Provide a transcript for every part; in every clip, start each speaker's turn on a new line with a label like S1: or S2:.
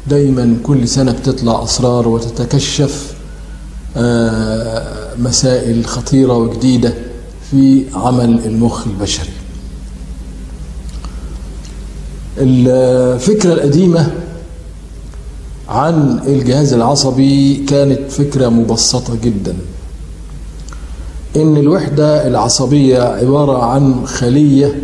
S1: دايما كل سنة بتطلع أسرار وتتكشف مسائل خطيرة وجديدة في عمل المخ البشري الفكرة القديمة عن الجهاز العصبي كانت فكرة مبسطة جدا إن الوحدة العصبية عبارة عن خلية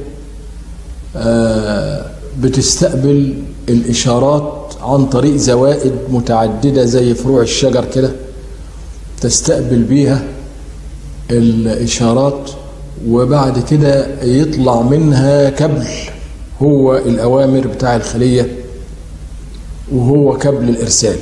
S1: بتستقبل الإشارات عن طريق زوائد متعددة زي فروع الشجر كده تستقبل بيها الإشارات وبعد كده يطلع منها كبل هو الأوامر بتاع الخلية وهو كبل الإرسال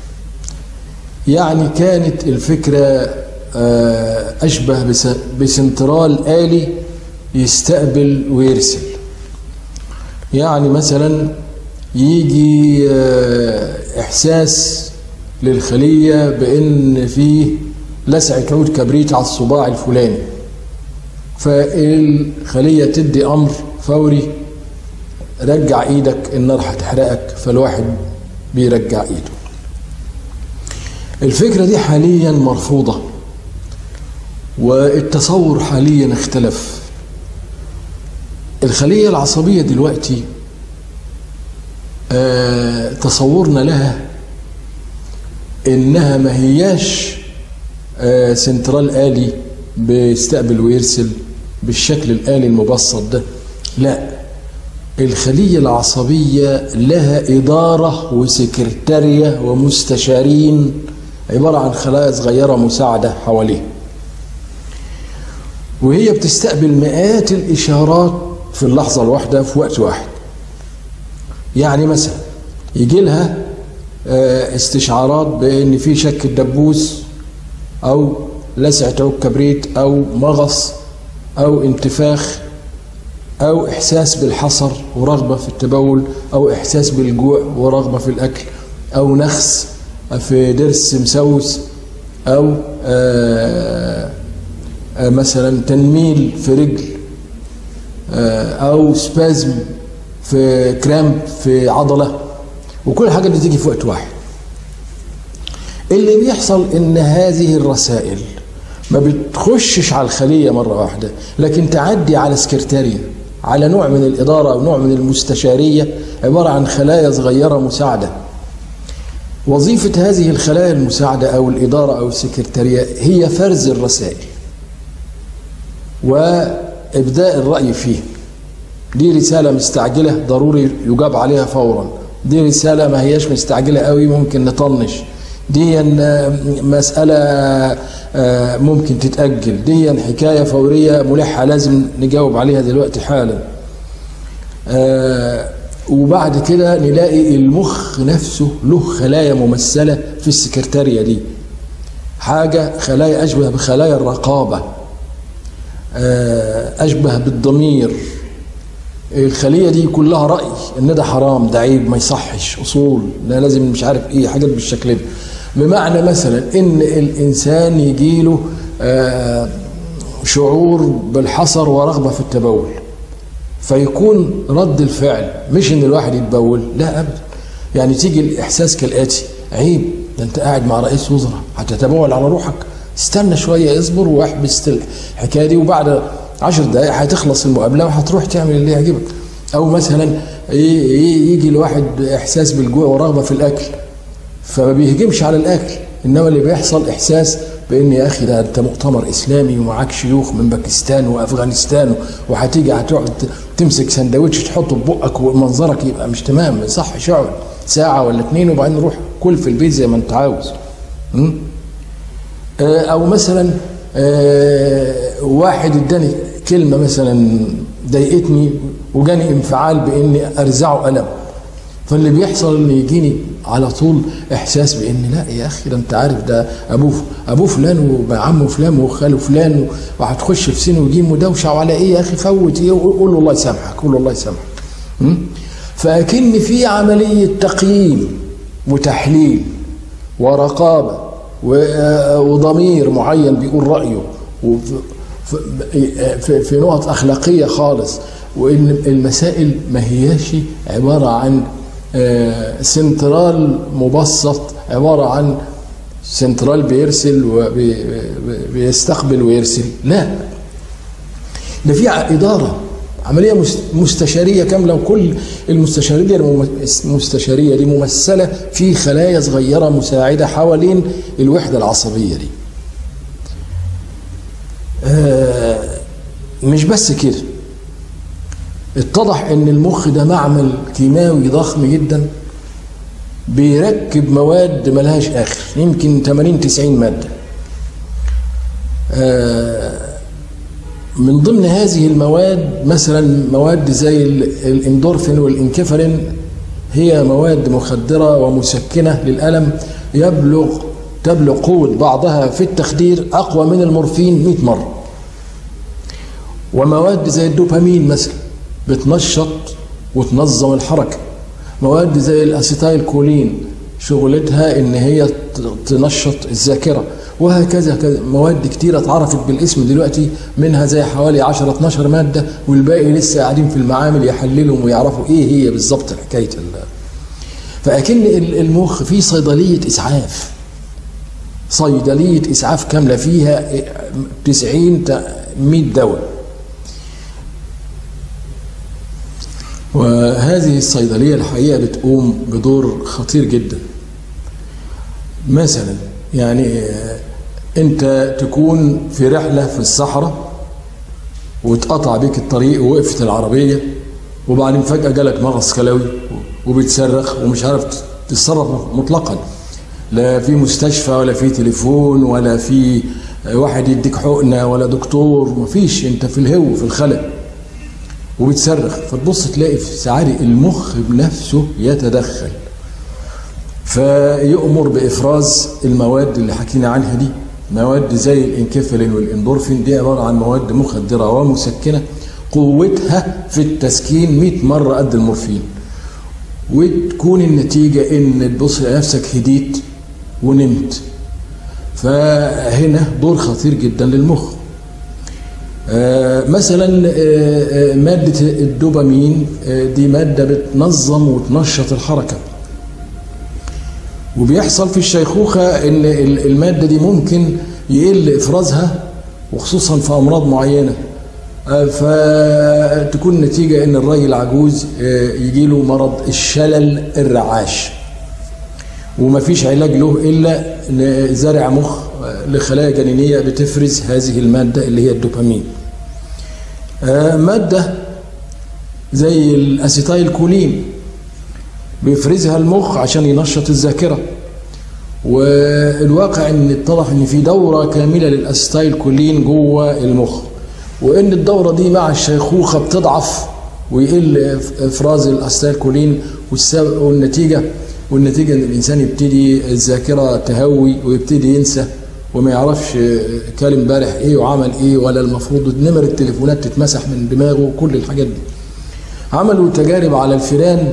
S1: يعني كانت الفكرة أشبه بسنترال آلي يستقبل ويرسل يعني مثلا يجي إحساس للخلية بأن فيه لسعة عود كبريت على الصباع الفلاني فالخلية تدي أمر فوري رجع ايدك النار هتحرقك فالواحد بيرجع ايده الفكرة دي حاليا مرفوضة والتصور حاليا اختلف الخلية العصبية دلوقتي آه تصورنا لها انها ما هياش آه سنترال آلي بيستقبل ويرسل بالشكل الآلي المبسط ده لا الخلية العصبية لها إدارة وسكرتارية ومستشارين عبارة عن خلايا صغيرة مساعدة حواليه وهي بتستقبل مئات الإشارات في اللحظة الواحدة في وقت واحد يعني مثلا يجي لها استشعارات بأن في شك الدبوس أو لسعة عود كبريت أو مغص أو انتفاخ أو إحساس بالحصر ورغبة في التبول أو إحساس بالجوع ورغبة في الأكل أو نخس في ضرس مسوس أو آآ آآ مثلا تنميل في رجل أو سبازم في كرامب في عضلة وكل الحاجات دي تيجي في وقت واحد اللي بيحصل ان هذه الرسائل ما بتخشش على الخلية مرة واحدة لكن تعدي على سكرتارية على نوع من الإدارة أو نوع من المستشارية عبارة عن خلايا صغيرة مساعدة وظيفة هذه الخلايا المساعدة أو الإدارة أو السكرتارية هي فرز الرسائل وإبداء الرأي فيه دي رسالة مستعجلة ضروري يجاب عليها فورا دي رسالة ما هياش مستعجلة قوي ممكن نطنش دي مسألة ممكن تتأجل دي حكاية فورية ملحة لازم نجاوب عليها دلوقتي حالا وبعد كده نلاقي المخ نفسه له خلايا ممثلة في السكرتارية دي حاجة خلايا أشبه بخلايا الرقابة أشبه بالضمير الخلية دي كلها رأي إن ده حرام ده عيب ما يصحش أصول ده لازم مش عارف إيه حاجات بالشكل ده بمعنى مثلا إن الإنسان يجيله آه شعور بالحصر ورغبة في التبول فيكون رد الفعل مش إن الواحد يتبول لا أبدا يعني تيجي الإحساس كالآتي عيب ده أنت قاعد مع رئيس وزراء هتتبول على روحك استنى شوية اصبر واحبس الحكاية دي وبعد عشر دقايق هتخلص المقابله وهتروح تعمل اللي يعجبك او مثلا يجي الواحد احساس بالجوع ورغبه في الاكل فما بيهجمش على الاكل انما اللي بيحصل احساس بان يا اخي ده انت مؤتمر اسلامي ومعاك شيوخ من باكستان وافغانستان وهتيجي هتقعد تمسك سندوتش تحطه في بقك ومنظرك يبقى مش تمام صح شعر ساعه ولا اتنين وبعدين روح كل في البيت زي ما انت عاوز او مثلا واحد اداني كلمه مثلا ضايقتني وجاني انفعال باني ارزعه الم فاللي بيحصل ان يجيني على طول احساس بان لا يا اخي ده انت عارف ده ابوه ابوه فلان وعمه فلان وخاله فلان وهتخش في سين وجيم ودوشه وعلى ايه يا اخي فوت ايه وقول له الله يسامحك قول له الله يسامحك فاكن في عمليه تقييم وتحليل ورقابه وضمير معين بيقول رايه في, في نقط أخلاقية خالص وإن المسائل ما هياش عبارة عن آه، سنترال مبسط عباره عن سنترال بيرسل وبيستقبل ويرسل لا ده في اداره عمليه مست- مستشاريه كامله وكل المستشاريه دي المستشاريه دي ممثله في خلايا صغيره مساعده حوالين الوحده العصبيه دي آه، مش بس كده اتضح ان المخ ده معمل كيماوي ضخم جدا بيركب مواد ملهاش اخر يمكن 80 90 ماده آه، من ضمن هذه المواد مثلا مواد زي ال- الاندورفين والانكفالين هي مواد مخدره ومسكنه للالم يبلغ تبلغ قوه بعضها في التخدير اقوى من المورفين 100 مره ومواد زي الدوبامين مثلا بتنشط وتنظم الحركه مواد زي الاسيتايل كولين شغلتها ان هي ت- تنشط الذاكره وهكذا كذا مواد كتيرة اتعرفت بالاسم دلوقتي منها زي حوالي 10 12 ماده والباقي لسه قاعدين في المعامل يحللهم ويعرفوا ايه هي بالظبط حكايه ال- فاكن ال- المخ فيه صيدليه اسعاف صيدليه اسعاف كامله فيها 90 تا 100 دواء وهذه الصيدليه الحقيقه بتقوم بدور خطير جدا مثلا يعني آه، انت تكون في رحله في الصحراء واتقطع بيك الطريق ووقفت العربيه وبعدين فجاه جالك مغص كلوي وبتصرخ ومش عارف تتصرف مطلقا لا في مستشفى ولا في تليفون ولا في واحد يديك حقنه ولا دكتور مفيش انت في الهو في الخلا وبتصرخ فتبص تلاقي في ساعات المخ بنفسه يتدخل فيؤمر بافراز المواد اللي حكينا عنها دي مواد زي الانكفالين والاندورفين دي عباره عن مواد مخدره ومسكنه قوتها في التسكين 100 مره قد المورفين وتكون النتيجه ان تبص لنفسك هديت ونمت فهنا دور خطير جدا للمخ آه، مثلا آه، آه، مادة الدوبامين آه، دي مادة بتنظم وتنشط الحركة وبيحصل في الشيخوخة ان ال- المادة دي ممكن يقل افرازها وخصوصا في امراض معينة آه، فتكون نتيجة ان الراجل عجوز آه، يجيله مرض الشلل الرعاش ومفيش علاج له الا إن زرع مخ آه، لخلايا جنينيه بتفرز هذه الماده اللي هي الدوبامين. آه، ماده زي الاسيتايل كولين بيفرزها المخ عشان ينشط الذاكره. والواقع ان اتضح ان في دوره كامله للاسيتايل كولين جوه المخ. وان الدوره دي مع الشيخوخه بتضعف ويقل إف- افراز الاسيتايل كولين والسبب والنتيجه والنتيجه ان الانسان يبتدي الذاكره تهوي ويبتدي ينسى وما يعرفش كان امبارح ايه وعمل ايه ولا المفروض نمر التليفونات تتمسح من دماغه وكل الحاجات دي. عملوا تجارب على الفيران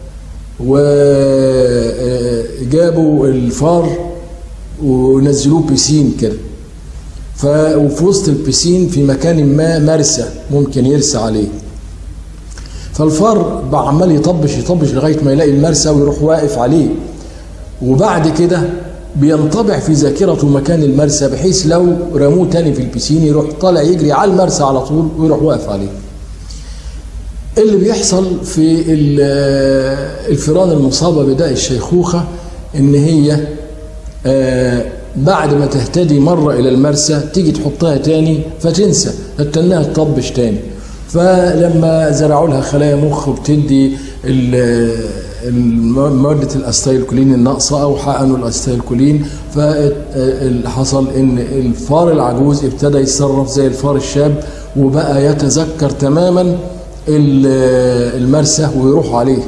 S1: وجابوا الفار ونزلوه بيسين كده ف وفي وسط البيسين في مكان ما مرسى ممكن يرسى عليه فالفار بقى عمال يطبش يطبش لغايه ما يلاقي المرسى ويروح واقف عليه وبعد كده بينطبع في ذاكرته مكان المرسى بحيث لو رموه تاني في البسين يروح طالع يجري على المرسى على طول ويروح واقف عليه اللي بيحصل في ال- الفئران المصابة بداء الشيخوخة إن هي آه، بعد ما تهتدي مرة إلى المرسى تيجي تحطها تاني فتنسى فتنها تطبش تاني فلما زرعوا لها خلايا مخ وبتدي ال- الم- مادة الأستايلكولين الناقصة أو حقنوا الأستايلكولين فحصل إن الفار العجوز ابتدى يتصرف زي الفار الشاب وبقى يتذكر تماما ال- المرسى ويروح عليه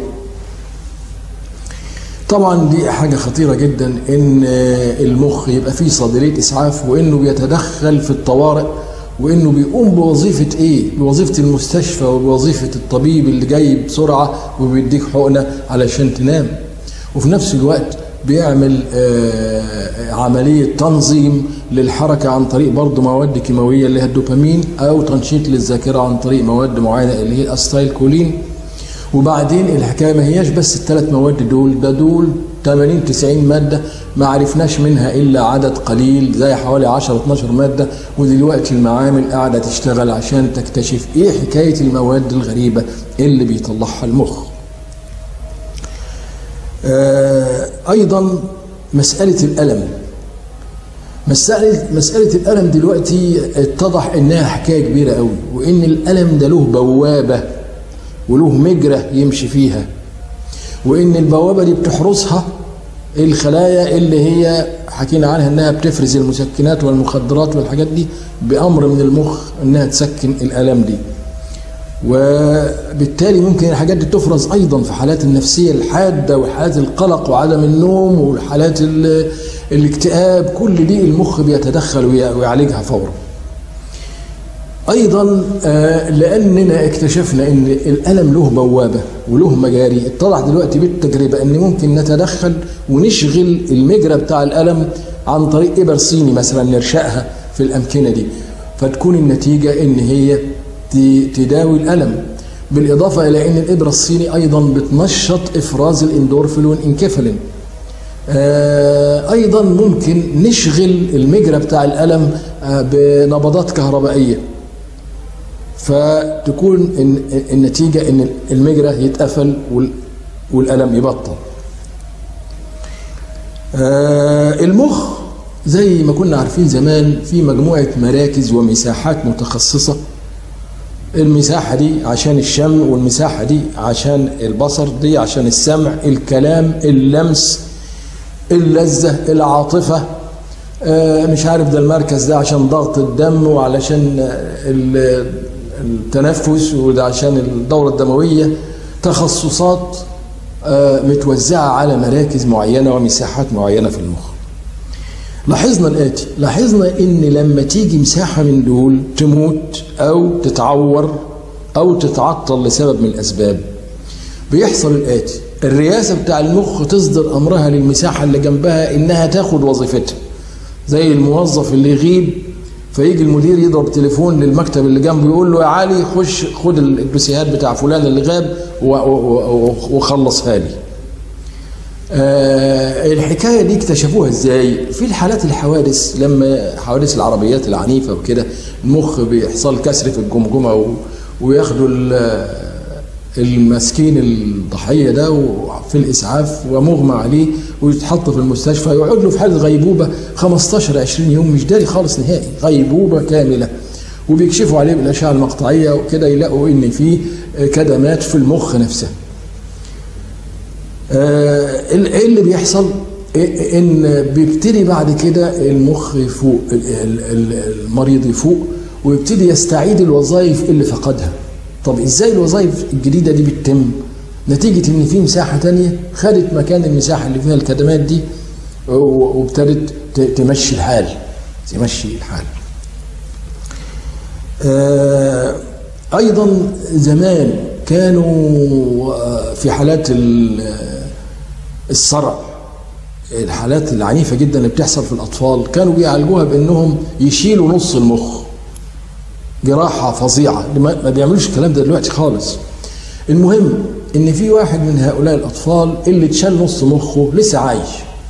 S1: طبعا دي حاجة خطيرة جدا ان المخ يبقى فيه صيدلية اسعاف وانه بيتدخل في الطوارئ وانه بيقوم بوظيفة ايه بوظيفة المستشفى وبوظيفة الطبيب اللي جاي بسرعة وبيديك حقنة علشان تنام وفي نفس الوقت بيعمل آه، عملية تنظيم للحركة عن طريق برضه مواد كيماوية اللي هي الدوبامين أو تنشيط للذاكرة عن طريق مواد معينة اللي هي الأستايل كولين وبعدين الحكايه ما هياش بس الثلاث مواد دول ده دول 80 90 ماده ما عرفناش منها الا عدد قليل زي حوالي 10 12 ماده ودلوقتي المعامل قاعده تشتغل عشان تكتشف ايه حكايه المواد الغريبه اللي بيطلعها المخ. آه ايضا مساله الالم مسألة مسألة الألم دلوقتي اتضح إنها حكاية كبيرة قوي وإن الألم ده له بوابة وله مجرى يمشي فيها وإن البوابة دي بتحرسها الخلايا اللي هي حكينا عنها إنها بتفرز المسكنات والمخدرات والحاجات دي بأمر من المخ إنها تسكن الألم دي وبالتالي ممكن الحاجات دي تفرز ايضا في حالات النفسيه الحاده وحالات القلق وعدم النوم وحالات الاكتئاب كل دي المخ بيتدخل ويعالجها فورا ايضا لاننا اكتشفنا ان الالم له بوابه وله مجاري اتضح دلوقتي بالتجربه ان ممكن نتدخل ونشغل المجرى بتاع الالم عن طريق ابر صيني مثلا نرشقها في الامكنه دي فتكون النتيجه ان هي تداوي الالم بالاضافه الى ان الابره الصيني ايضا بتنشط افراز الاندورفين والانكفالين ايضا ممكن نشغل المجرى بتاع الالم بنبضات كهربائيه فتكون النتيجه ان المجرى يتقفل والالم يبطل المخ زي ما كنا عارفين زمان في مجموعه مراكز ومساحات متخصصه المساحة دي عشان الشم والمساحة دي عشان البصر دي عشان السمع الكلام اللمس اللذة العاطفة مش عارف ده المركز ده عشان ضغط الدم وعلشان التنفس وده عشان الدورة الدموية تخصصات متوزعة على مراكز معينة ومساحات معينة في المخ لاحظنا الآتي لاحظنا إن لما تيجي مساحة من دول تموت أو تتعور أو تتعطل لسبب من الأسباب بيحصل الآتي الرئاسة بتاع المخ تصدر أمرها للمساحة اللي جنبها إنها تاخد وظيفتها زي الموظف اللي يغيب فيجي المدير يضرب تليفون للمكتب اللي جنبه يقول له يا علي خش خد الدوسيهات بتاع فلان اللي غاب وخلصها لي آه الحكايه دي اكتشفوها ازاي؟ في الحالات الحوادث لما حوادث العربيات العنيفه وكده المخ بيحصل كسر في الجمجمه وياخدوا المسكين الضحيه ده في الاسعاف ومغمى عليه ويتحط في المستشفى يقعد له في حاله غيبوبه 15 20 يوم مش داري خالص نهائي غيبوبه كامله وبيكشفوا عليه بالاشعه المقطعيه وكده يلاقوا ان في كدمات في المخ نفسها. ايه اللي بيحصل ان بيبتدي بعد كده المخ يفوق المريض يفوق ويبتدي يستعيد الوظائف اللي فقدها طب ازاي الوظائف الجديده دي بتتم نتيجه ان في مساحه تانية خدت مكان المساحه اللي فيها الكدمات دي وابتدت تمشي الحال تمشي الحال ايضا زمان كانوا في حالات الصرع الحالات العنيفة جدا اللي بتحصل في الأطفال كانوا بيعالجوها بأنهم يشيلوا نص المخ جراحة فظيعة ما بيعملوش الكلام ده دلوقتي خالص المهم ان في واحد من هؤلاء الاطفال اللي اتشال نص مخه لسه عايش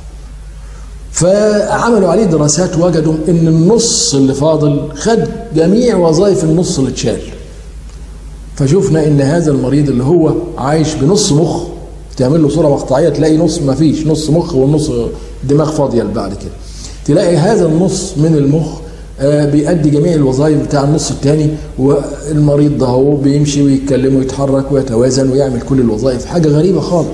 S1: فعملوا عليه دراسات وجدوا ان النص اللي فاضل خد جميع وظائف النص اللي اتشال فشفنا ان هذا المريض اللي هو عايش بنص مخ تعمل له صوره مقطعيه تلاقي نص ما فيش نص مخ والنص دماغ فاضيه بعد كده تلاقي هذا النص من المخ آه بيأدي جميع الوظائف بتاع النص الثاني والمريض ده هو بيمشي ويتكلم ويتحرك ويتوازن ويعمل كل الوظائف حاجه غريبه خالص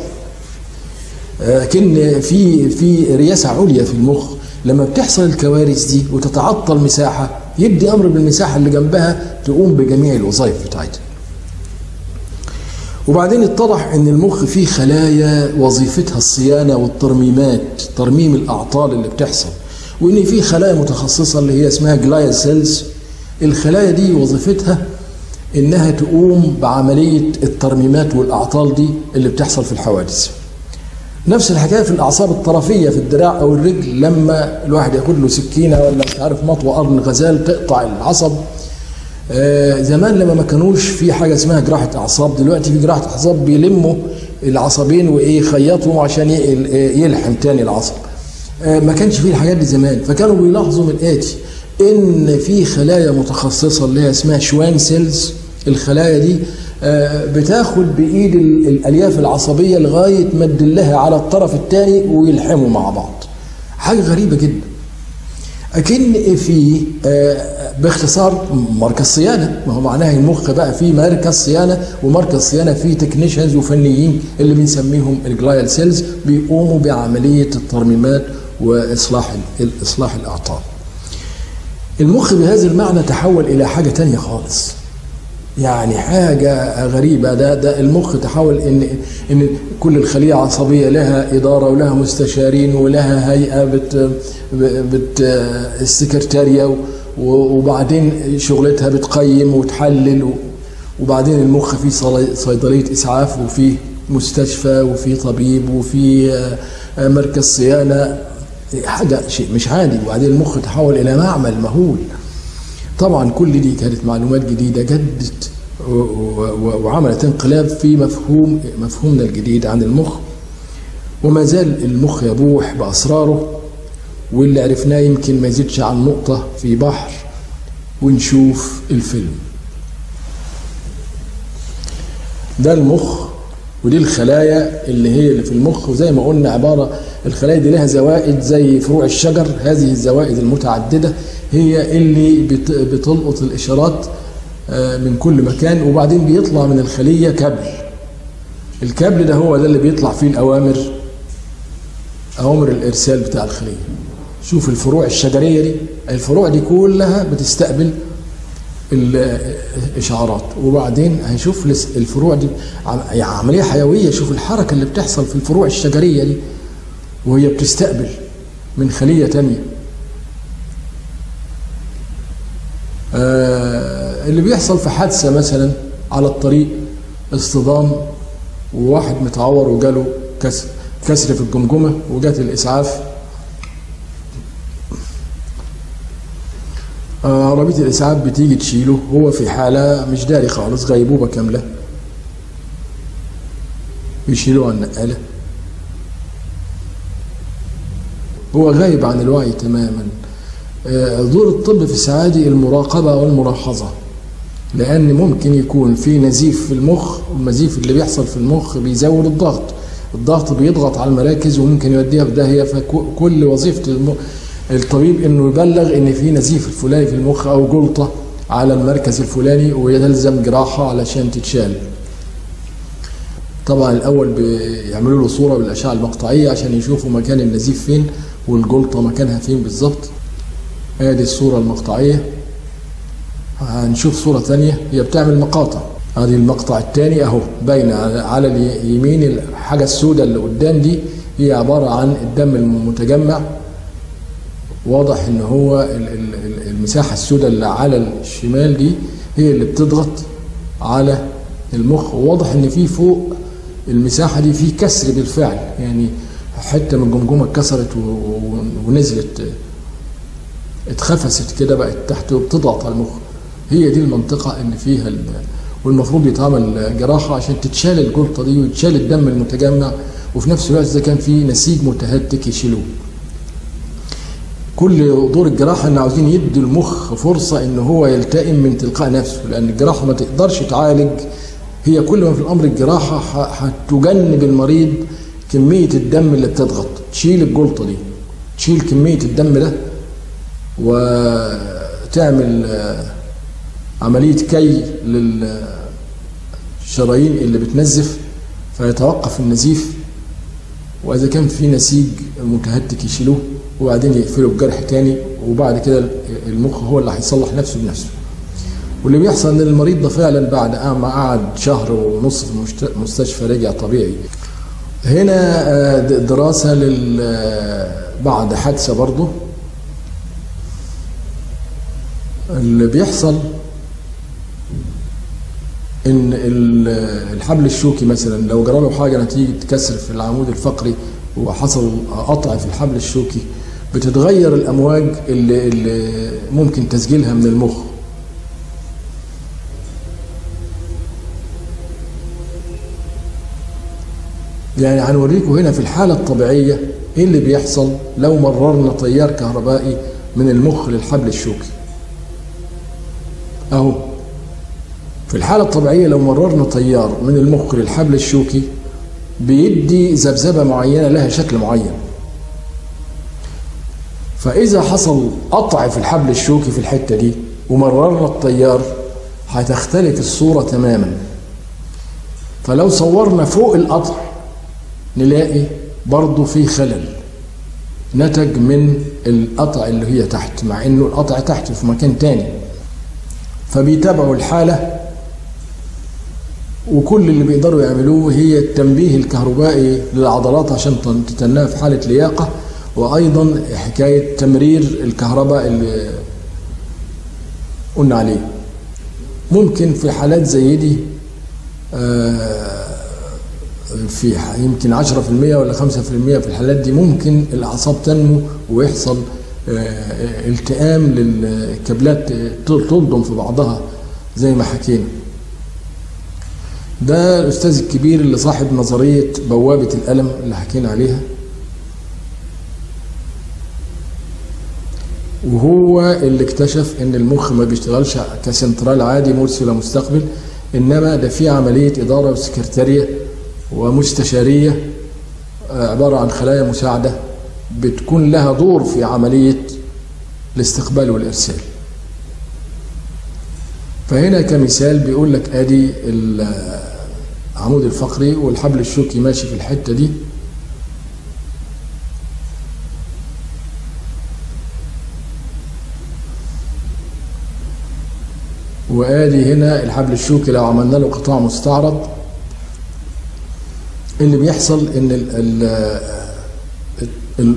S1: لكن آه في في رياسه عليا في المخ لما بتحصل الكوارث دي وتتعطل مساحه يدي امر بالمساحه اللي جنبها تقوم بجميع الوظائف بتاعتها وبعدين اتضح ان المخ فيه خلايا وظيفتها الصيانه والترميمات ترميم الاعطال اللي بتحصل وان في خلايا متخصصه اللي هي اسمها جلايا سيلز الخلايا دي وظيفتها انها تقوم بعمليه الترميمات والاعطال دي اللي بتحصل في الحوادث نفس الحكايه في الاعصاب الطرفيه في الدراع او الرجل لما الواحد ياخد له سكينه ولا مش عارف مطوه قرن غزال تقطع العصب آه زمان لما ما كانوش في حاجه اسمها جراحه اعصاب دلوقتي في جراحه اعصاب بيلموا العصبين وايه يخيطهم عشان يلحم تاني العصب آه ما كانش فيه الحاجات دي زمان فكانوا بيلاحظوا من اتي ان في خلايا متخصصه اللي هي اسمها شوان سيلز الخلايا دي بتاخد بايد الالياف العصبيه لغايه ما تدلها على الطرف الثاني ويلحموا مع بعض حاجه غريبه جدا اكن في باختصار مركز صيانه ما هو معناها المخ بقى في مركز صيانه ومركز صيانه فيه تكنيشنز وفنيين اللي بنسميهم الجلايال سيلز بيقوموا بعمليه الترميمات واصلاح اصلاح الاعطال المخ بهذا المعنى تحول الى حاجه تانية خالص يعني حاجة غريبة ده ده المخ تحول إن إن كل الخلية عصبية لها إدارة ولها مستشارين ولها هيئة بت بت السكرتارية وبعدين شغلتها بتقيم وتحلل وبعدين المخ فيه صيدلية إسعاف وفيه مستشفى وفيه طبيب وفيه مركز صيانة حاجة شيء مش عادي وبعدين المخ تحول إلى معمل مهول طبعا كل دي كانت معلومات جديدة جدت وعملت انقلاب في مفهوم مفهومنا الجديد عن المخ وما زال المخ يبوح بأسراره واللي عرفناه يمكن ما يزيدش عن نقطة في بحر ونشوف الفيلم ده المخ ودي الخلايا اللي هي اللي في المخ وزي ما قلنا عبارة الخلايا دي لها زوائد زي فروع الشجر هذه الزوائد المتعددة هي اللي بتلقط الإشارات من كل مكان وبعدين بيطلع من الخلية كابل الكابل ده هو ده اللي بيطلع فيه الأوامر أوامر الإرسال بتاع الخلية شوف الفروع الشجرية دي الفروع دي كلها بتستقبل الإشعارات وبعدين هنشوف الفروع دي يعني عملية حيوية شوف الحركة اللي بتحصل في الفروع الشجرية دي وهي بتستقبل من خلية تانية آه اللي بيحصل في حادثة مثلا على الطريق اصطدام وواحد متعور وجاله كسر كسر في الجمجمة وجات الإسعاف آه عربية الإسعاف بتيجي تشيله هو في حالة مش داري خالص غيبوبة كاملة بيشيلوه على النقالة هو غايب عن الوعي تماما دور الطب في السعادة المراقبة والملاحظة لأن ممكن يكون في نزيف في المخ والنزيف اللي بيحصل في المخ بيزود الضغط الضغط بيضغط على المراكز وممكن يوديها في داهية فكل وظيفة الطبيب انه يبلغ ان في نزيف الفلاني في المخ او جلطة على المركز الفلاني ويلزم جراحة علشان تتشال طبعا الاول بيعملوا له صورة بالاشعة المقطعية عشان يشوفوا مكان النزيف فين والجلطة مكانها فين بالظبط ادي الصورة المقطعية هنشوف صورة ثانية هي بتعمل مقاطع ادي المقطع الثاني اهو باينة على اليمين الحاجة السوداء اللي قدام دي هي عبارة عن الدم المتجمع واضح ان هو المساحة السوداء اللي على الشمال دي هي اللي بتضغط على المخ وواضح ان في فوق المساحة دي في كسر بالفعل يعني حتة من الجمجمة اتكسرت ونزلت اتخفست كده بقت تحت وبتضغط على المخ هي دي المنطقة اللي فيها والمفروض يتعمل جراحة عشان تتشال الجلطة دي ويتشال الدم المتجمع وفي نفس الوقت إذا كان في نسيج متهتك يشيلوه كل دور الجراحة ان عاوزين يدوا المخ فرصة ان هو يلتئم من تلقاء نفسه لان الجراحة ما تقدرش تعالج هي كل ما في الامر الجراحة هتجنب المريض كمية الدم اللي بتضغط تشيل الجلطة دي تشيل كمية الدم ده وتعمل عملية كي للشرايين اللي بتنزف فيتوقف النزيف وإذا كان في نسيج متهتك يشيلوه وبعدين يقفلوا الجرح تاني وبعد كده المخ هو اللي هيصلح نفسه بنفسه واللي بيحصل ان المريض ده فعلا بعد ما قعد شهر ونص في المستشفى رجع طبيعي هنا دراسة لل بعد حادثة برضه اللي بيحصل ان الحبل الشوكي مثلا لو جرى له حاجه نتيجه كسر في العمود الفقري وحصل قطع في الحبل الشوكي بتتغير الامواج اللي, اللي ممكن تسجيلها من المخ يعني هنوريكم هنا في الحالة الطبيعية ايه اللي بيحصل لو مررنا تيار كهربائي من المخ للحبل الشوكي اهو في الحالة الطبيعية لو مررنا تيار من المخ للحبل الشوكي بيدي ذبذبة معينة لها شكل معين فإذا حصل قطع في الحبل الشوكي في الحتة دي ومررنا التيار هتختلف الصورة تماما فلو صورنا فوق القطع نلاقي برضه في خلل نتج من القطع اللي هي تحت مع انه القطع تحت في مكان تاني فبيتابعوا الحالة وكل اللي بيقدروا يعملوه هي التنبيه الكهربائي للعضلات عشان تتناها في حالة لياقة وأيضا حكاية تمرير الكهرباء اللي قلنا عليه ممكن في حالات زي دي في يمكن 10% ولا 5% في الحالات دي ممكن الأعصاب تنمو ويحصل التئام للكابلات تلضم في بعضها زي ما حكينا ده الأستاذ الكبير اللي صاحب نظرية بوابة الألم اللي حكينا عليها وهو اللي اكتشف ان المخ ما بيشتغلش كسنترال عادي مرسي ولا مستقبل انما ده في عمليه اداره وسكرتاريه ومستشاريه عباره عن خلايا مساعده بتكون لها دور في عمليه الاستقبال والارسال فهنا كمثال بيقول لك ادي العمود الفقري والحبل الشوكي ماشي في الحته دي وادي هنا الحبل الشوكي لو عملنا له قطاع مستعرض اللي بيحصل ان ال ال ال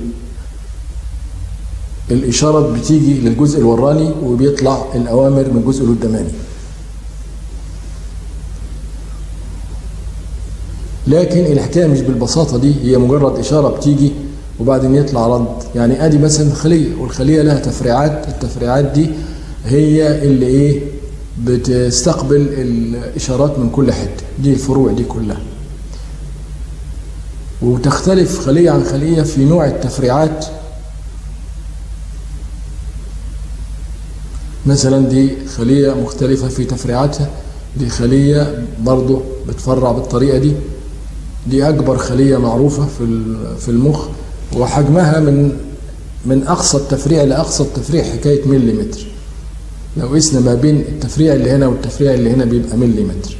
S1: الاشارات بتيجي للجزء الوراني وبيطلع الاوامر من الجزء القداماني لكن الحكايه مش بالبساطه دي هي مجرد اشاره بتيجي وبعدين يطلع رد يعني ادي مثلا خليه والخليه لها تفريعات التفريعات دي هي اللي ايه بتستقبل الإشارات من كل حتة دي الفروع دي كلها وتختلف خلية عن خلية في نوع التفريعات مثلا دي خلية مختلفة في تفريعاتها دي خلية برضه بتفرع بالطريقة دي دي أكبر خلية معروفة في في المخ وحجمها من من أقصى التفريع لأقصى التفريع حكاية مليمتر لو قسنا ما بين التفريع اللي هنا والتفريع اللي هنا بيبقى مليمتر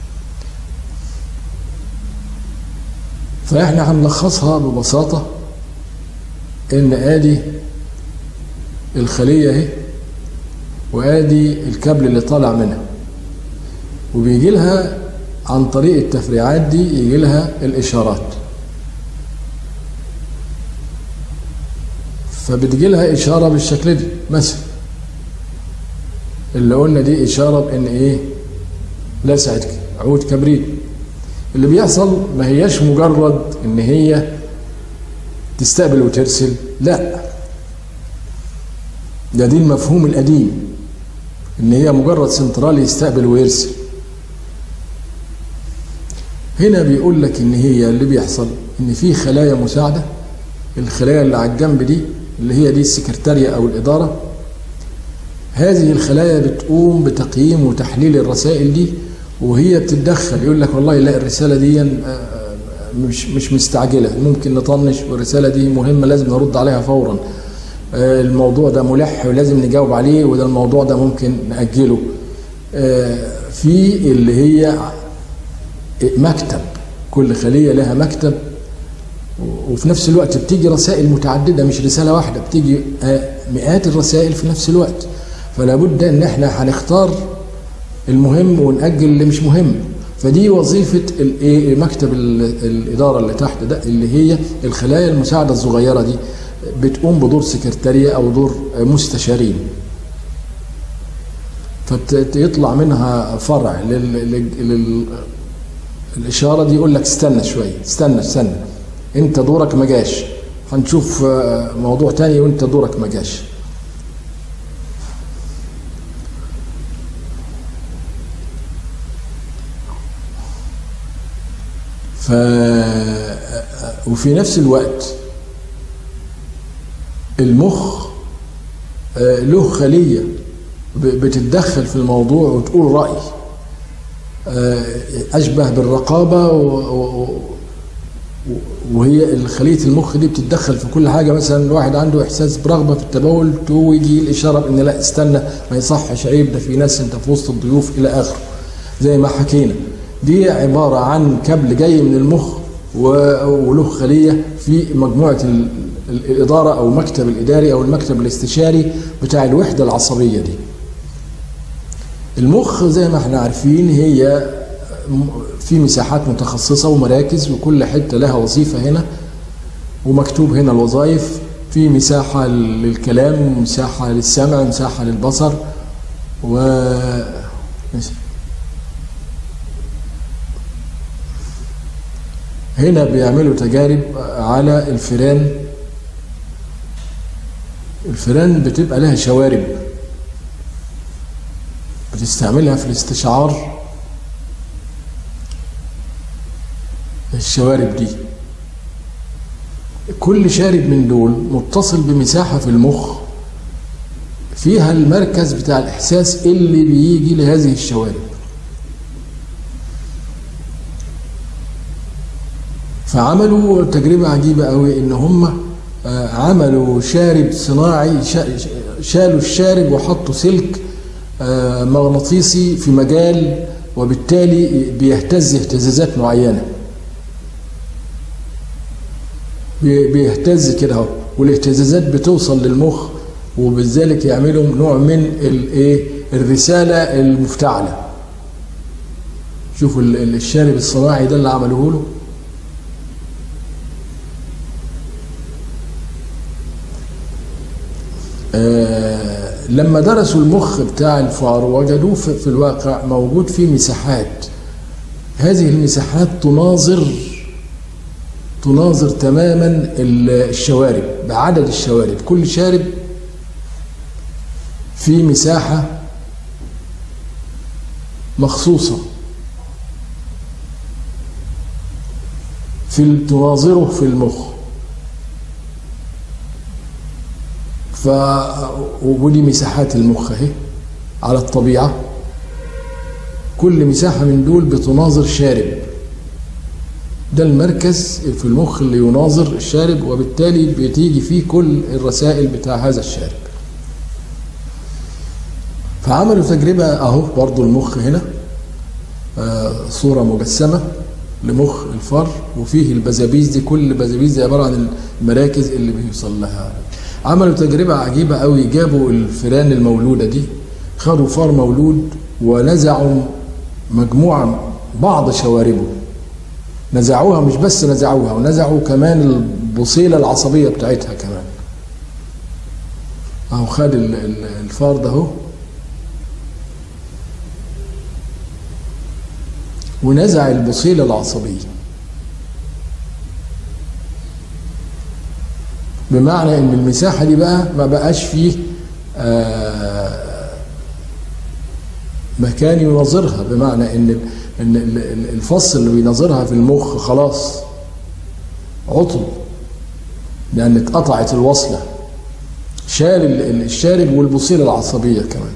S1: فاحنا هنلخصها ببساطة ان ادي الخلية اهي وادي الكابل اللي طالع منها وبيجي لها عن طريق التفريعات دي يجي لها الاشارات فبتجي لها اشارة بالشكل دي مثلا اللي قلنا دي إشارة بإن إيه لسعة عود كبريت اللي بيحصل ما هياش مجرد إن هي تستقبل وترسل لا ده دي المفهوم القديم إن هي مجرد سنترال يستقبل ويرسل هنا بيقول لك إن هي اللي بيحصل إن في خلايا مساعدة الخلايا اللي على الجنب دي اللي هي دي السكرتارية أو الإدارة هذه الخلايا بتقوم بتقييم وتحليل الرسائل دي وهي بتتدخل يقول لك والله لا الرسالة دي مش مش مستعجلة ممكن نطنش والرسالة دي مهمة لازم نرد عليها فورا الموضوع ده ملح ولازم نجاوب عليه وده الموضوع ده ممكن نأجله في اللي هي مكتب كل خلية لها مكتب وفي نفس الوقت بتيجي رسائل متعددة مش رسالة واحدة بتيجي مئات الرسائل في نفس الوقت فلا بد ان احنا هنختار المهم ونأجل اللي مش مهم فدي وظيفة مكتب الإدارة اللي تحت ده اللي هي الخلايا المساعدة الصغيرة دي بتقوم بدور سكرتارية أو دور مستشارين فيطلع منها فرع للإشارة دي يقول لك استنى شوية استنى استنى انت دورك ما جاش هنشوف موضوع تاني وانت دورك ما جاش وفي نفس الوقت المخ آه، له خلية ب- بتتدخل في الموضوع وتقول رأي آه، أشبه بالرقابة و- و- وهي خلية المخ دي بتتدخل في كل حاجة مثلا الواحد عنده إحساس برغبة في التبول ويجي الإشارة إن لا استنى ما يصحش عيب ده في ناس أنت في وسط الضيوف إلى آخره زي ما حكينا دي عبارة عن كابل جاي من المخ و- وله خلية في مجموعة ال- ال- الإدارة أو المكتب الإداري أو المكتب الاستشاري بتاع الوحدة العصبية دي المخ زي ما احنا عارفين هي م- في مساحات متخصصة ومراكز وكل حتة لها وظيفة هنا ومكتوب هنا الوظائف في مساحة للكلام مساحة للسمع مساحة للبصر و هنا بيعملوا تجارب على الفئران الفئران بتبقى لها شوارب بتستعملها في الاستشعار الشوارب دي كل شارب من دول متصل بمساحة في المخ فيها المركز بتاع الإحساس اللي بيجي لهذه الشوارب فعملوا تجربة عجيبة قوي إن هم آه، عملوا شارب صناعي شا- شالوا الشارب وحطوا سلك آه، مغناطيسي في مجال وبالتالي بيهتز اهتزازات معينه بي- بيهتز كده اهو والاهتزازات بتوصل للمخ وبذلك يعملوا نوع من الايه الرساله المفتعله شوفوا ال- ال- الشارب الصناعي ده اللي عملوه له آه لما درسوا المخ بتاع الفار وجدوه في, في الواقع موجود فيه مساحات هذه المساحات تناظر تناظر تماما ال- الشوارب بعدد الشوارب كل شارب في مساحة مخصوصة في تناظره في المخ ف ودي مساحات المخ اهي على الطبيعة كل مساحة من دول بتناظر شارب ده المركز في المخ اللي يناظر الشارب وبالتالي بتيجي فيه كل الرسائل بتاع هذا الشارب فعملوا تجربة اهو برضو المخ هنا آه، صورة مجسمة لمخ الفار وفيه البزابيز دي كل بزابيز دي عبارة عن المراكز اللي بيوصل لها عملوا تجربة عجيبة قوي جابوا الفئران المولودة دي خدوا فار مولود ونزعوا مجموعة بعض شواربه نزعوها مش بس نزعوها ونزعوا كمان البصيلة العصبية بتاعتها كمان اهو خد ال- ال- الفار ده اهو ونزع البصيلة العصبية بمعنى ان المساحة دي بقى ما بقاش فيه آه، مكان يناظرها بمعنى ان ان ال- ال- الفص اللي بيناظرها في المخ خلاص عطل لان اتقطعت الوصله شال ال- ال- الشارب والبصيله العصبيه كمان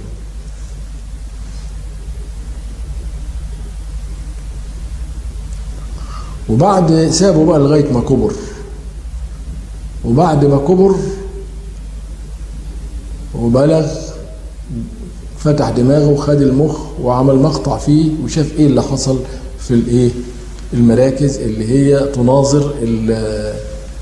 S1: وبعد سابه بقى لغايه ما كبر وبعد ما كبر وبلغ فتح دماغه وخد المخ وعمل مقطع فيه وشاف ايه اللي حصل في الايه المراكز اللي هي تناظر ال-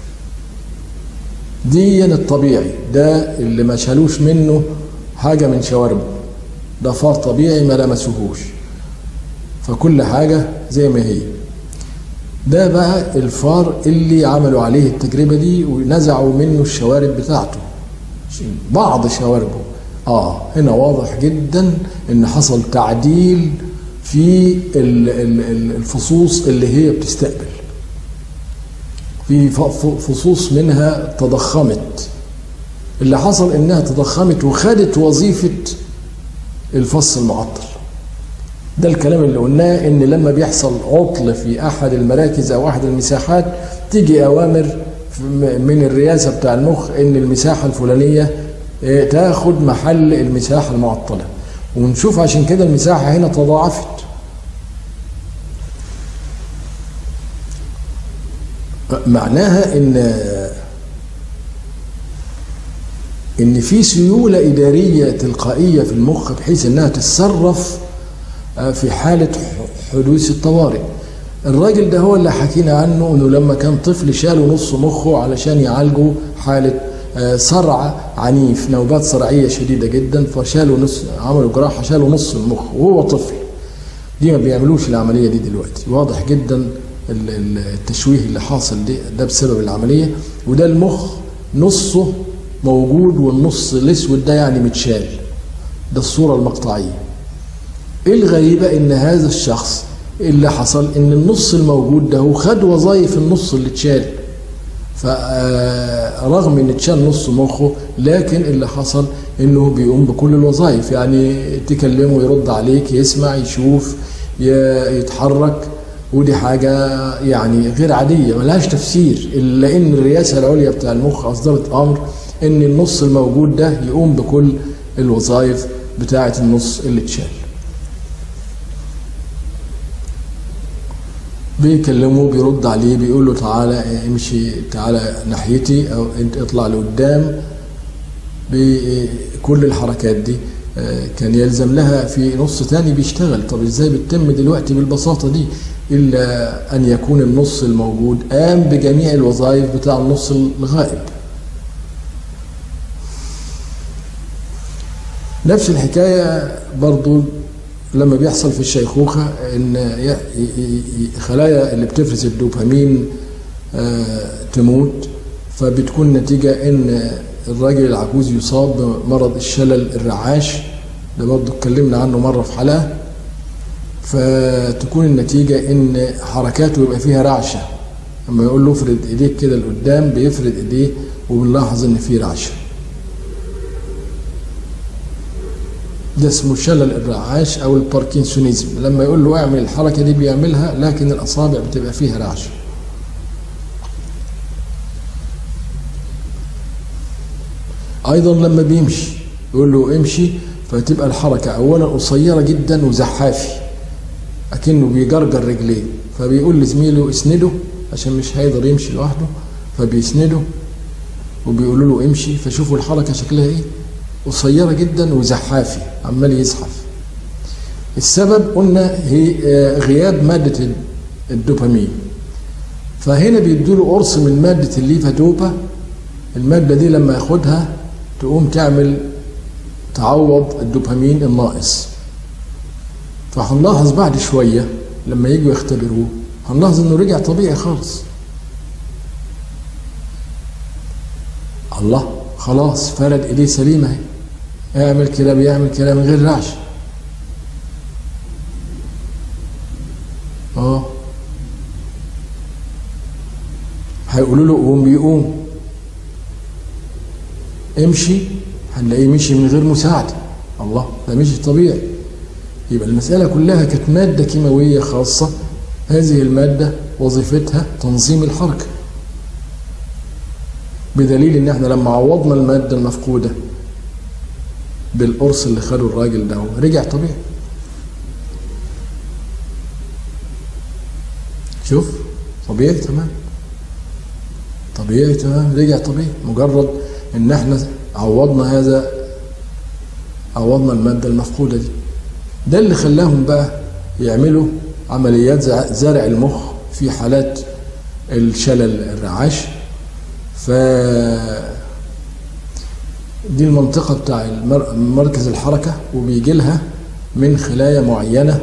S1: دي الطبيعي ده اللي ما شالوش منه حاجه من شواربه ده فار طبيعي ما لمسوهوش فكل حاجه زي ما هي ده بقى الفار اللي عملوا عليه التجربه دي ونزعوا منه الشوارب بتاعته بعض شواربه اه هنا واضح جدا ان حصل تعديل في ال- ال- ال- الفصوص اللي هي بتستقبل في ف- ف- فصوص منها تضخمت اللي حصل انها تضخمت وخدت وظيفه الفص المعطل ده الكلام اللي قلناه ان لما بيحصل عطل في احد المراكز او احد المساحات تيجي اوامر من الرئاسه بتاع المخ ان المساحه الفلانيه تاخد محل المساحه المعطله ونشوف عشان كده المساحه هنا تضاعفت معناها ان ان في سيوله اداريه تلقائيه في المخ بحيث انها تتصرف في حاله حدوث الطوارئ الراجل ده هو اللي حكينا عنه انه لما كان طفل شالوا نص مخه علشان يعالجوا حاله صرع عنيف نوبات صرعيه شديده جدا فشالوا نص عملوا جراحه شالوا نص المخ وهو طفل دي ما بيعملوش العمليه دي دلوقتي واضح جدا التشويه اللي حاصل ده, ده بسبب العمليه وده المخ نصه موجود والنص الاسود ده يعني متشال ده الصوره المقطعيه الغريبه ان هذا الشخص اللي حصل ان النص الموجود ده هو خد وظائف النص اللي اتشال فرغم ان اتشال نص مخه لكن اللي حصل انه بيقوم بكل الوظائف يعني تكلمه يرد عليك يسمع يشوف يتحرك ودي حاجة يعني غير عادية ملهاش تفسير إلا إن الرئاسة العليا بتاع المخ أصدرت أمر إن النص الموجود ده يقوم بكل الوظائف بتاعة النص اللي اتشال. بيكلمه بيرد عليه بيقول له تعالى امشي تعالى ناحيتي او انت اطلع لقدام بكل الحركات دي كان يلزم لها في نص تاني بيشتغل طب ازاي بتتم دلوقتي بالبساطة دي إلا أن يكون النص الموجود قام بجميع الوظائف بتاع النص الغائب نفس الحكاية برضو لما بيحصل في الشيخوخة إن خلايا اللي بتفرز الدوبامين تموت فبتكون نتيجة إن الراجل العجوز يصاب بمرض الشلل الرعاش ده برضه اتكلمنا عنه مرة في حلقة فتكون النتيجة إن حركاته يبقى فيها رعشة لما يقول له افرد إيديك كده لقدام بيفرد إيديه وبنلاحظ إن في رعشة ده اسمه شلل الرعاش أو الباركنسونيزم لما يقول له اعمل الحركة دي بيعملها لكن الأصابع بتبقى فيها رعشة ايضا لما بيمشي يقول له امشي فتبقى الحركه اولا قصيره جدا وزحافي اكنه بيجرجر رجليه فبيقول لزميله اسنده عشان مش هيقدر يمشي لوحده فبيسنده وبيقولوا له امشي فشوفوا الحركه شكلها ايه قصيره جدا وزحافي عمال يزحف السبب قلنا هي غياب ماده الدوبامين فهنا بيدوا قرص من ماده الليفادوبا الماده دي لما ياخدها تقوم تعمل تعوض الدوبامين الناقص فهنلاحظ بعد شوية لما يجوا يختبروه هنلاحظ انه رجع طبيعي خالص الله خلاص فرد ايديه سليمة اهي اعمل كده بيعمل كده من غير رعش اه هيقولوا له قوم بيقوم امشي هنلاقيه مشي من غير مساعدة الله ده مشي طبيعي يبقى المسألة كلها كانت مادة كيماوية خاصة هذه المادة وظيفتها تنظيم الحركة بدليل ان احنا لما عوضنا المادة المفقودة بالقرص اللي خده الراجل ده رجع طبيعي شوف طبيعي تمام طبيعي تمام رجع طبيعي مجرد ان احنا عوضنا هذا عوضنا المادة المفقودة دي ده اللي خلاهم بقى يعملوا عمليات زرع المخ في حالات الشلل الرعاش ف دي المنطقة بتاع مركز الحركة وبيجي لها من خلايا معينة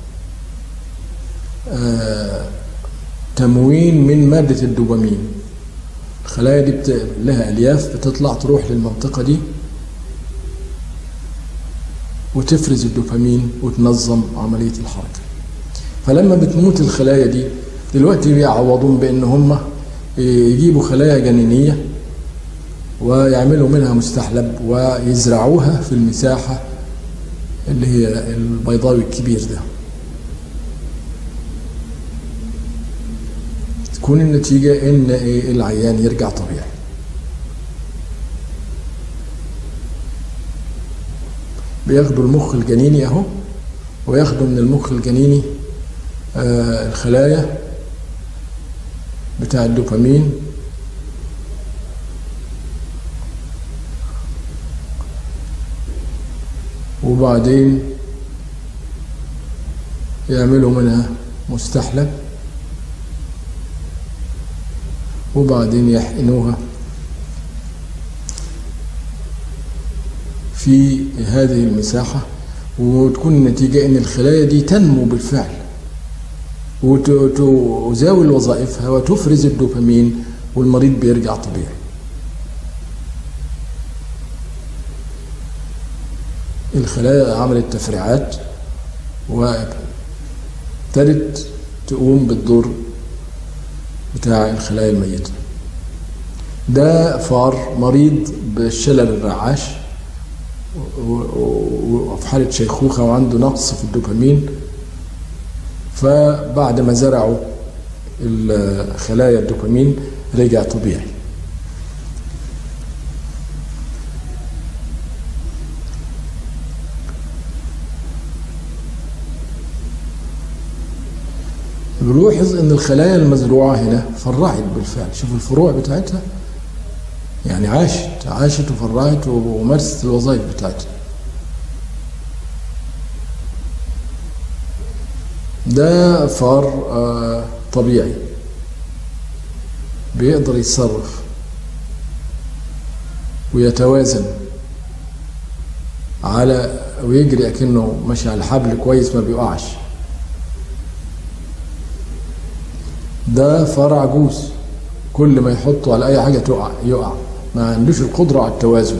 S1: تموين من مادة الدوبامين الخلايا دي بت... لها الياف بتطلع تروح للمنطقه دي وتفرز الدوبامين وتنظم عمليه الحركه فلما بتموت الخلايا دي دلوقتي بيعوضون بان هم يجيبوا خلايا جنينيه ويعملوا منها مستحلب ويزرعوها في المساحه اللي هي البيضاوي الكبير ده تكون النتيجة إن إيه العيان يرجع طبيعي بياخدوا المخ الجنيني أهو وياخدوا من المخ الجنيني آه الخلايا بتاع الدوبامين وبعدين يعملوا منها مستحلب وبعدين يحقنوها في هذه المساحة وتكون النتيجة إن الخلايا دي تنمو بالفعل وتزاول وظائفها وتفرز الدوبامين والمريض بيرجع طبيعي الخلايا عملت تفريعات وابتدت تقوم بالدور بتاع الخلايا الميتة ده فار مريض بالشلل الرعاش وفي حالة شيخوخة وعنده نقص في الدوبامين فبعد ما زرعوا خلايا الدوبامين رجع طبيعي بنلاحظ ان الخلايا المزروعه هنا فرعت بالفعل شوف الفروع بتاعتها يعني عاشت عاشت وفرعت ومارست الوظائف بتاعتها ده فار آه طبيعي بيقدر يتصرف ويتوازن على ويجري اكنه ماشي على الحبل كويس ما بيقعش ده فار عجوز كل ما يحطه على اي حاجه تقع يقع ما عندوش القدره على التوازن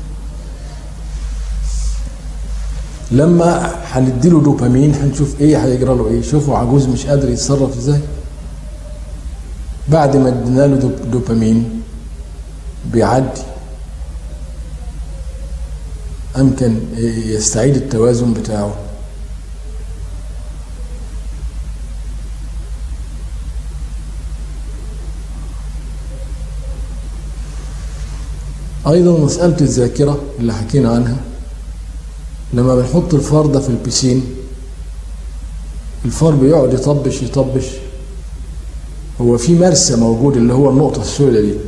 S1: لما هنديله دوبامين هنشوف ايه هيجرى له ايه شوفوا عجوز مش قادر يتصرف ازاي بعد ما ادينا له دوبامين بيعدي امكن يستعيد التوازن بتاعه ايضا مساله الذاكره اللي حكينا عنها لما بنحط الفار ده في البسين الفار بيقعد يطبش يطبش هو في مرسى موجود اللي هو النقطة السوداء دي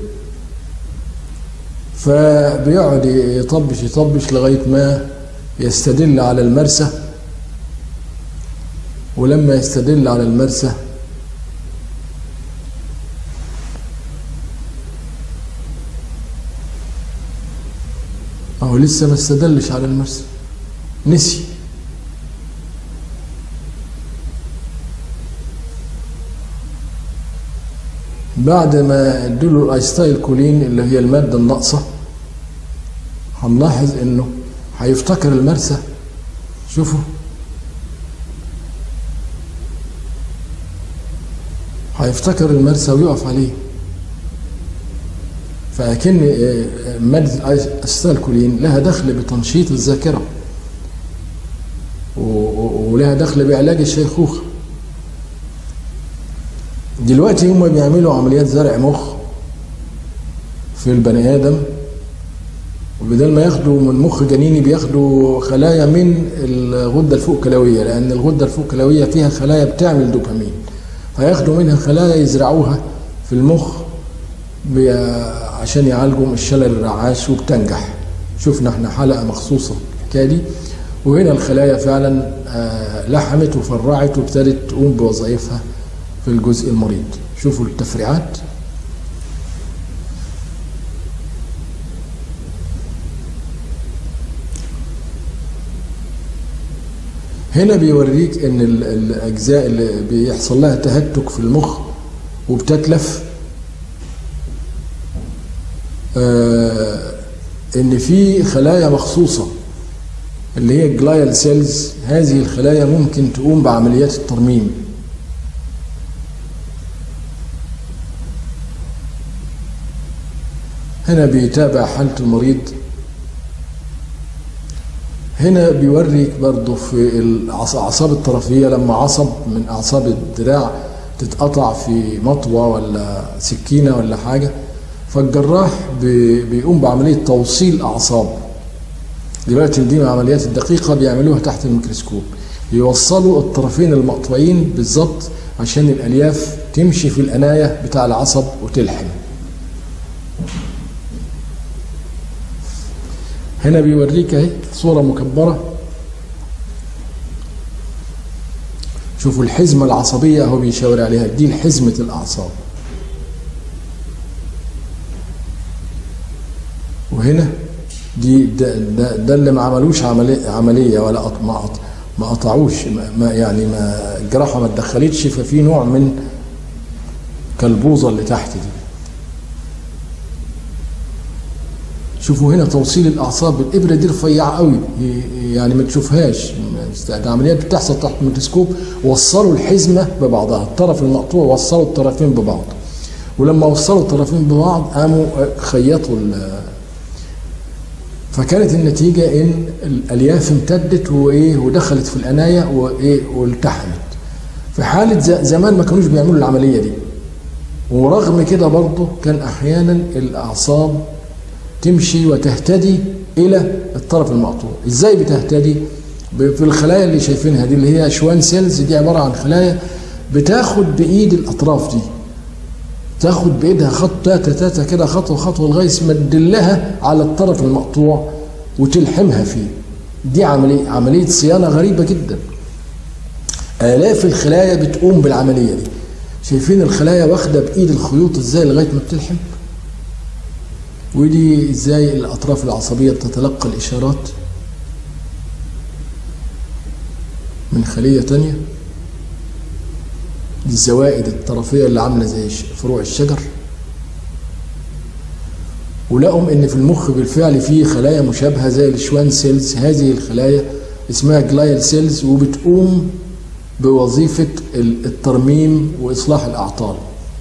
S1: فبيقعد يطبش يطبش لغاية ما يستدل على المرسى ولما يستدل على المرسى أهو لسه ما استدلش على المرسى نسي بعد ما ادوله الايستايل كولين اللي هي الماده الناقصه هنلاحظ انه هيفتكر المرسى شوفوا هيفتكر المرسى ويقف عليه فأكن مادة الايستايل كولين لها دخل بتنشيط الذاكره ولها دخل بعلاج الشيخوخة دلوقتي هم بيعملوا عمليات زرع مخ في البني آدم وبدل ما ياخدوا من مخ جنيني بياخدوا خلايا من الغدة الفوق كلوية لأن الغدة الفوق كلوية فيها خلايا بتعمل دوبامين فياخدوا منها خلايا يزرعوها في المخ عشان يعالجوا الشلل الرعاش وبتنجح شفنا احنا حلقة مخصوصة الحكاية دي وهنا الخلايا فعلا لحمت وفرعت وابتدت تقوم بوظائفها في الجزء المريض شوفوا التفريعات هنا بيوريك ان الاجزاء اللي بيحصل لها تهتك في المخ وبتتلف آه ان في خلايا مخصوصه اللي هي الجلايال سيلز هذه الخلايا ممكن تقوم بعمليات الترميم هنا بيتابع حالة المريض هنا بيوريك برضه في الأعصاب الطرفية لما عصب من أعصاب الدراع تتقطع في مطوة ولا سكينة ولا حاجة فالجراح بي- بيقوم بعملية توصيل أعصاب دلوقتي دي من العمليات الدقيقة بيعملوها تحت الميكروسكوب يوصلوا الطرفين المقطوعين بالظبط عشان الألياف تمشي في الأناية بتاع العصب وتلحم هنا بيوريك اهي صورة مكبرة شوفوا الحزمة العصبية هو بيشاور عليها دي حزمة الأعصاب وهنا دي ده, ده, ده اللي ما عملوش عملية, عملية ولا قط- ما قط- ما قطعوش ما ما- يعني ما الجراحة ما اتدخلتش ففي نوع من كالبوظة اللي تحت دي شوفوا هنا توصيل الاعصاب الابره دي رفيعه قوي يعني ما تشوفهاش ده عمليات بتحصل تحت الميكروسكوب وصلوا الحزمه ببعضها الطرف المقطوع وصلوا الطرفين ببعض ولما وصلوا الطرفين ببعض قاموا خيطوا ال- فكانت النتيجه ان الالياف امتدت وايه ودخلت في الانايه وايه والتحمت في حاله ز- زمان ما كانوش بيعملوا العمليه دي ورغم كده برضه كان احيانا الاعصاب تمشي وتهتدي الى الطرف المقطوع ازاي بتهتدي ب- في الخلايا اللي شايفينها دي اللي هي شوان سيلز دي عباره عن خلايا بتاخد بايد الاطراف دي تاخد بايدها خط تاتا تاتا كده خطوه خطوه لغايه ما تدلها على الطرف المقطوع وتلحمها فيه دي عمليه عمليه صيانه غريبه جدا آلاف الخلايا بتقوم بالعملية دي شايفين الخلايا واخدة بإيد الخيوط ازاي لغاية ما بتلحم ودي ازاي الأطراف العصبية بتتلقى الإشارات من خلية تانية دي الزوائد الطرفية اللي عاملة زي ش- فروع الشجر ولقوا ان في المخ بالفعل في خلايا مشابهه زي الشوان سيلز هذه الخلايا اسمها جلايل سيلز وبتقوم بوظيفه ال- الترميم واصلاح الاعطال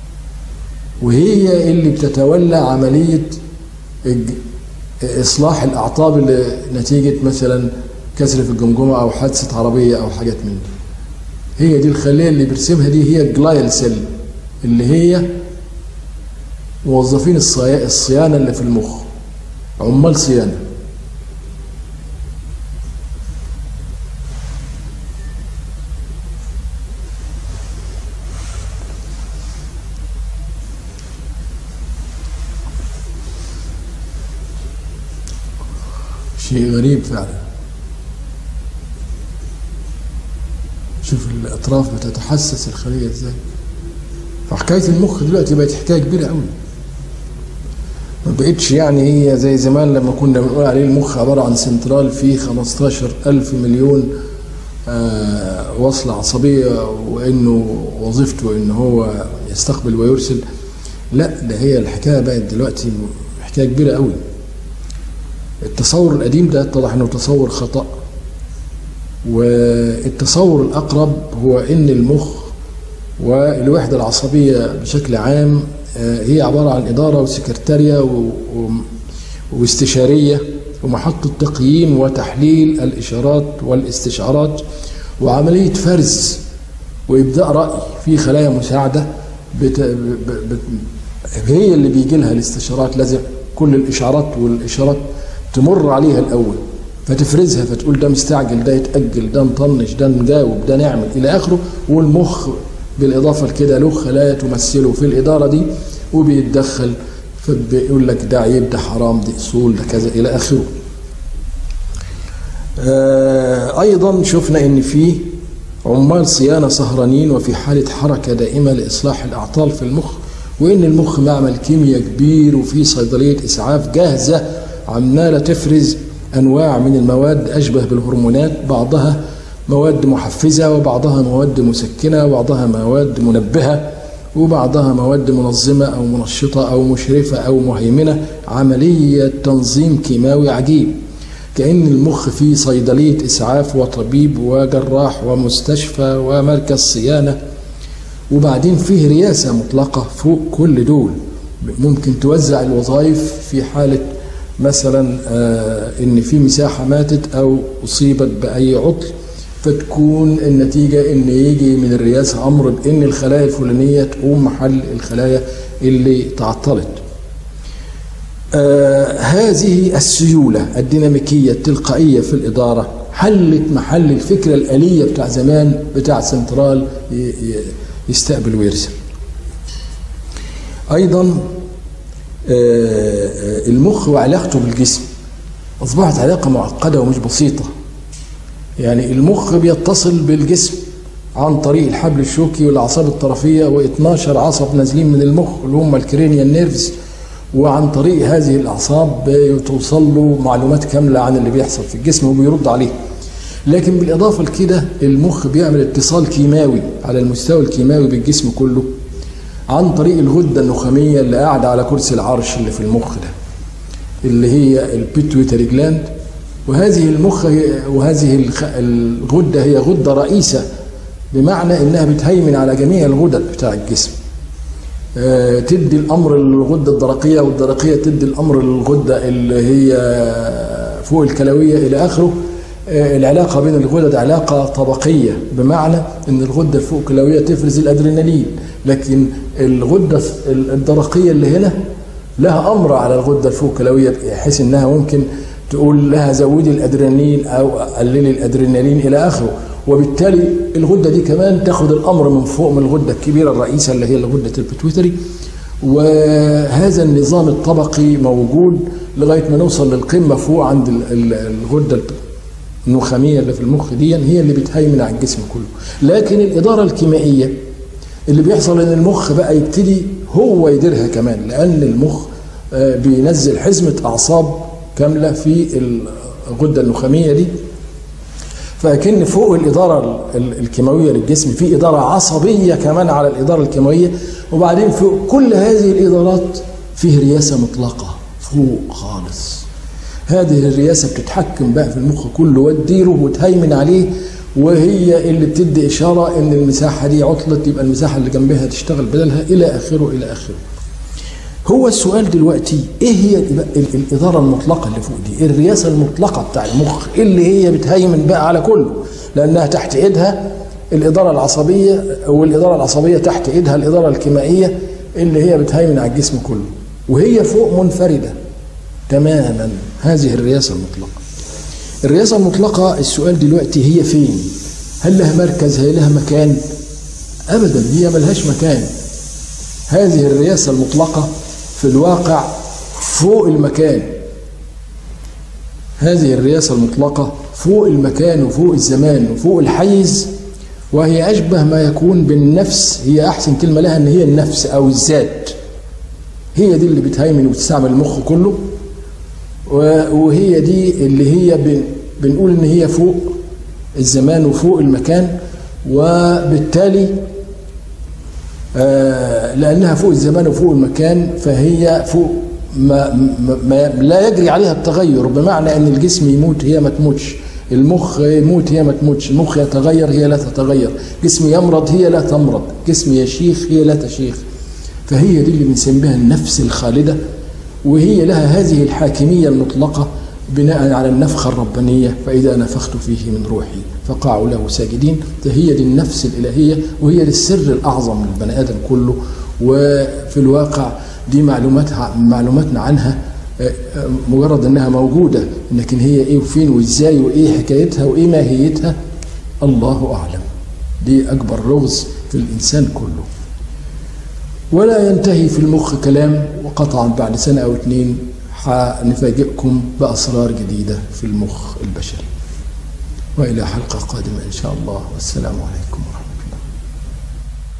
S1: وهي اللي بتتولى عمليه الج- اصلاح الاعطاب اللي نتيجه مثلا كسر في الجمجمه او حادثه عربيه او حاجات من دي هي دي الخليه اللي بيرسمها دي هي الجلايل سيل اللي هي موظفين الصيا- الصيانه اللي في المخ عمال صيانه شيء غريب فعلا شوف الاطراف بتتحسس الخليه ازاي فحكايه المخ دلوقتي بقت حكايه كبيره قوي ما بقتش يعني هي زي زمان لما كنا بنقول عليه المخ عبارة عن سنترال فيه 15 ألف مليون آه وصلة عصبية وإنه وظيفته إن هو يستقبل ويرسل لا ده هي الحكاية بقت دلوقتي حكاية كبيرة قوي التصور القديم ده اتضح إنه تصور خطأ والتصور الأقرب هو إن المخ والوحدة العصبية بشكل عام آه، هي عبارة عن إدارة وسكرتارية و- و- واستشارية ومحطة تقييم وتحليل الإشارات والاستشعارات وعملية فرز وإبداء رأي في خلايا مساعدة بت... ب... ب... هي اللي بيجي لها الاستشارات لازم كل الإشعارات والإشارات تمر عليها الأول فتفرزها فتقول ده مستعجل ده يتأجل ده نطنش ده نجاوب ده نعمل إلى آخره والمخ بالإضافة لكده له خلايا تمثله في الإدارة دي وبيتدخل فبيقول لك ده عيب ده حرام دي أصول ده كذا إلى آخره آه، أيضا شفنا إن في عمال صيانة سهرانين وفي حالة حركة دائمة لإصلاح الأعطال في المخ وإن المخ معمل كيمياء كبير وفي صيدلية إسعاف جاهزة عمالة تفرز أنواع من المواد أشبه بالهرمونات بعضها مواد محفزة وبعضها مواد مسكنة وبعضها مواد منبهة وبعضها مواد منظمة أو منشطة أو مشرفة أو مهيمنة عملية تنظيم كيماوي عجيب كأن المخ فيه صيدلية إسعاف وطبيب وجراح ومستشفى ومركز صيانة وبعدين فيه رياسة مطلقة فوق كل دول ممكن توزع الوظائف في حالة مثلا آه، إن في مساحة ماتت أو أصيبت بأي عطل فتكون النتيجة إن يجي من الرئاسة أمر بإن الخلايا الفلانية تقوم محل الخلايا اللي تعطلت آه هذه السيولة الديناميكية التلقائية في الإدارة حلت محل الفكرة الآلية بتاع زمان بتاع سنترال يستقبل ويرسل أيضا آه المخ وعلاقته بالجسم أصبحت علاقة معقدة ومش بسيطة يعني المخ بيتصل بالجسم عن طريق الحبل الشوكي والاعصاب الطرفيه و12 عصب نازلين من المخ اللي هم الكرينيال نيرفز وعن طريق هذه الاعصاب بتوصل له معلومات كامله عن اللي بيحصل في الجسم وبيرد عليه لكن بالاضافه لكده المخ بيعمل اتصال كيماوي على المستوى الكيماوي بالجسم كله عن طريق الغده النخاميه اللي قاعده على كرسي العرش اللي في المخ ده اللي هي البيتويتري جلاند وهذه المخ وهذه الغده هي غده رئيسه بمعنى انها بتهيمن على جميع الغدد بتاع الجسم آه تدي الامر للغده الدرقيه والدرقيه تدي الامر للغده اللي هي فوق الكلويه الى اخره آه العلاقه بين الغدد علاقه طبقيه بمعنى ان الغده الفوق الكلويه تفرز الادرينالين لكن الغده الدرقيه اللي هنا لها امر على الغده الفوق الكلويه بحيث انها ممكن تقول لها زودي الادرينالين او قللي الادرينالين الى اخره وبالتالي الغده دي كمان تاخد الامر من فوق من الغده الكبيره الرئيسه اللي هي غده البيتويتري وهذا النظام الطبقي موجود لغايه ما نوصل للقمه فوق عند الغده النخاميه اللي في المخ دي هي اللي بتهيمن على الجسم كله لكن الاداره الكيميائيه اللي بيحصل ان المخ بقى يبتدي هو يديرها كمان لان المخ بينزل حزمه اعصاب كامله في الغده النخاميه دي فكن فوق الاداره الكيماويه للجسم في اداره عصبيه كمان على الاداره الكيماويه وبعدين فوق كل هذه الادارات فيه رياسه مطلقه فوق خالص هذه الرياسه بتتحكم بقى في المخ كله وتديره وتهيمن عليه وهي اللي بتدي اشاره ان المساحه دي عطلت يبقى المساحه اللي جنبها تشتغل بدلها الى اخره الى اخره هو السؤال دلوقتي ايه هي الاداره المطلقه اللي فوق دي الرياسه المطلقه بتاع المخ اللي هي بتهيمن بقى على كله لانها تحت ايدها الاداره العصبيه والاداره العصبيه تحت ايدها الاداره الكيميائيه اللي هي بتهيمن على الجسم كله وهي فوق منفرده تماما هذه الرياسه المطلقه الرياسه المطلقه السؤال دلوقتي هي فين هل لها مركز هل لها مكان ابدا هي ملهاش مكان هذه الرياسه المطلقه في الواقع فوق المكان هذه الرياسة المطلقة فوق المكان وفوق الزمان وفوق الحيز وهي أشبه ما يكون بالنفس هي أحسن كلمة لها أن هي النفس أو الذات هي دي اللي بتهيمن وتستعمل المخ كله وهي دي اللي هي بنقول ان هي فوق الزمان وفوق المكان وبالتالي آه لانها فوق الزمان وفوق المكان فهي فوق ما, ما, ما لا يجري عليها التغير بمعنى ان الجسم يموت هي ما تموتش المخ يموت هي ما تموتش المخ يتغير هي لا تتغير جسم يمرض هي لا تمرض جسم يشيخ هي لا تشيخ فهي دي اللي بنسميها النفس الخالدة وهي لها هذه الحاكمية المطلقة بناء على النفخة الربانية فإذا نفخت فيه من روحي فقعوا له ساجدين فهي دي النفس الإلهية وهي دي السر الأعظم من البني آدم كله وفي الواقع دي معلوماتها معلوماتنا عنها مجرد انها موجوده لكن هي ايه وفين وازاي وايه حكايتها وايه ماهيتها الله اعلم دي اكبر لغز في الانسان كله ولا ينتهي في المخ كلام وقطعا بعد سنه او اتنين حنفاجئكم باسرار جديده في المخ البشري والى حلقه قادمه ان شاء الله والسلام عليكم ورحمه الله